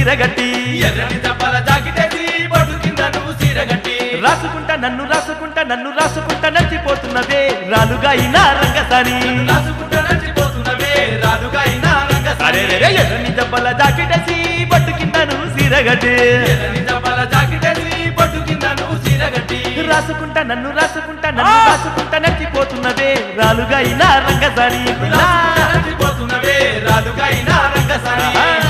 సిరగట్టి ఎర్రని దప్పల జాకిటేసి బొట్టు కింద నువ్వు సీరగట్టి రాసుకుంటా నన్ను రాసుకుంటా నన్ను రాసుకుంటా నచ్చిపోతున్నదే రాలుగా అయినా రంగసాని రాసుకుంటా నచ్చిపోతున్నవే రాలుగా అయినా అరే రే రే, రంగసాని ఎర్రని దెబ్బల జాకెటేసి బట్టు కింద నువ్వు సిరగట్టి ఎర్రని దప్పల జాకిటేసి బొట్టు కింద నువ్వు సీరగట్టి రాసుకుంటా నన్ను రాసుకుంటా నన్ను రాసుకుంటా నచ్చిపోతున్నదే రాలుగా అయినా రంగసాని రాసుకుంటా నచ్చిపోతున్నవే రాలుగా అయినా రంగసాని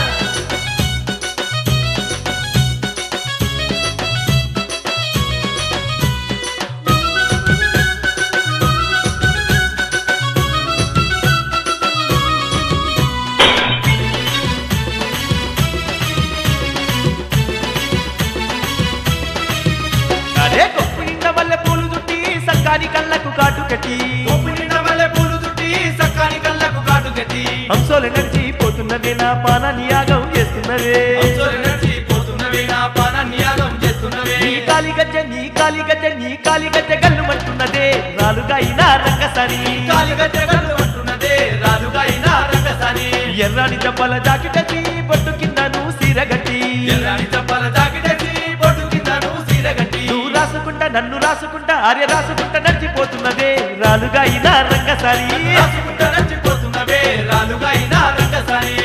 అరే కొప్పు నిండా వల్ల పూలు చుట్టి సక్కాని కళ్ళకు కాటు కట్టి కొప్పు నిండా మల్లె పూలు చుట్టి సక్కాని కళ్ళకు కాటు కట్టి హంసోలు నడిచి పోతున్నదే నా పానాన్ని యాగం చేస్తున్నదే అంచులు నడిచిపోతున్నవే నా పానాన్ని యాగం చేస్తున్నవే నీ కాలి గజ్జె నీ కాలి గజ్జె నీ కాలి గజ్జె గల్లు మంటున్నదే రాలుగా అయినా రంగసాని కాలిగజ్జ కళ్ళు అంటున్నదే రాలుగా అయినా రంగసాని ఎర్రాని దెబ్బల జాకెటేసి బొట్టు కింద నువ్వు సిరగట్టి ఎర్రని దప్పల జాకిటేసి బొట్టు కింద నువ్వు సీరగట్టి నువ్వు రాసుకుంటా నన్ను రాసుకుంటా ఆర్య రాసుకుంటా నడిచిపోతున్నదే రాలుగా అయినా రంగసాని రాసుకుంటా నచ్చిపోతున్నవే రాలుగా అయినా రంగసాని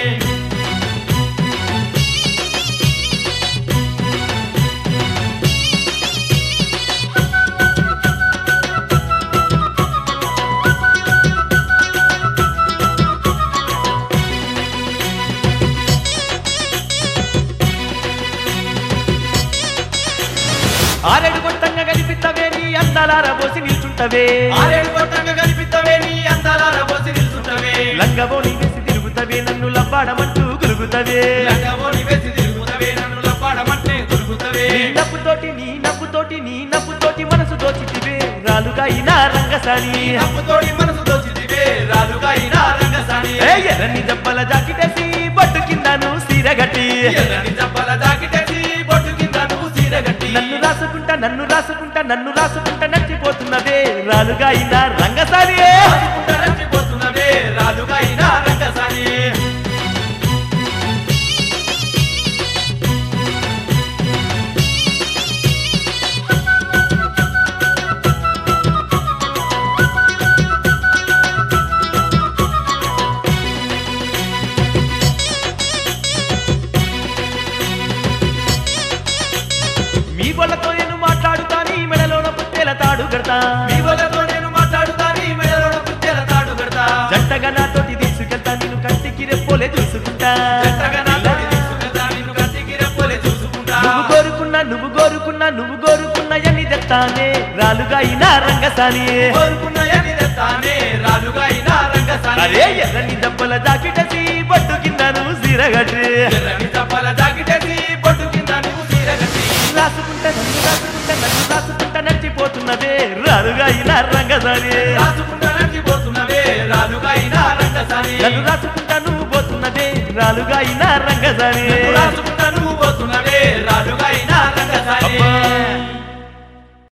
ఆరేడు గొట్టంగా కనిపిస్తవే నీ అందాల పోసి నిల్చుంటవే ఆరేడు కొట్టంగా కనిపిస్తవే నీ అందాల రబోసి నిలుచుంటవే లంగబోని వేసి తిరుగుతవే నన్ను లవ్వాడమంటూ గురుగుతవే లంగవోని వేసి తిరుగుతవే నన్ను లప్పాడమంటే దొరుకుతవే నీ నవ్వుతోటి నీ నవ్వుతోటి నీ నవ్వుతోటి మనసు దోచితివే రాలుగా అయినా రంగసాని నవ్వుతోడి మనసు దోచితివే రాలుగా అయినా రంగసాని ఏ ఎర్రని దెబ్బల జాకెటేసి బొట్టు కింద నువ్వు సిరగట్టి ఎర్రని దప్పల జాకిటేసి బొట్టు కింద నువ్వు సీరగట్టి నన్ను రాసుకుంటా నన్ను రాసుకుంటా నన్ను రాసుకుంటా నచ్చిపోతున్నదే రాలుగా అయినా రంగసాని రాసుకుంటా నచ్చిపోతున్నవే రాలుగా అయినా రంగసాని మీ వాళ్ళతో నేను మాట్లాడుతా నీ మెడలోన పుట్టేల తాడు కడతా మీ వలతో నేను మాట్లాడుతా నీ మెడలోన పుట్టెల తాడు కడతా జంటగా నాతోటి తీసుకెళ్తా నేను కంటికి రెప్పోలే చూసుకుంటా జంటగా నాతోటి తీసుకెళ్తా నిన్ను కంటికి రెప్పలే చూసుకుంటా నువ్వు కోరుకున్నా నువ్వు కోరుకున్నా నువ్వు కోరుకున్నా ఎన్ని తెస్తానే రాలుగా అయినా రంగసాని కోరుకున్నాయని తెస్తానే రాలుగా అయినా రంగసాని అరే ఎర్రని దెబ్బల జాకెటేసి బొట్టు కింద నువ్వు సిరగట్టి ఎర్రని దప్పల జాకిటేసి బొట్టు కింద నువ్వు సీరగట్టి రాసుకుంటా నన్ను రాసుకుంటా నన్ను రాసుకుంటా నడిచిపోతున్నదే రాలుగా అయినా రంగసాని రాసుకుంటా నడిచిపోతున్నవే రాలుగా అయినా రంగసాని నన్ను రాసుకుంటా నువ్వు పోతున్నదే రాలుగా అయినా రంగసాని రాసుకుంటా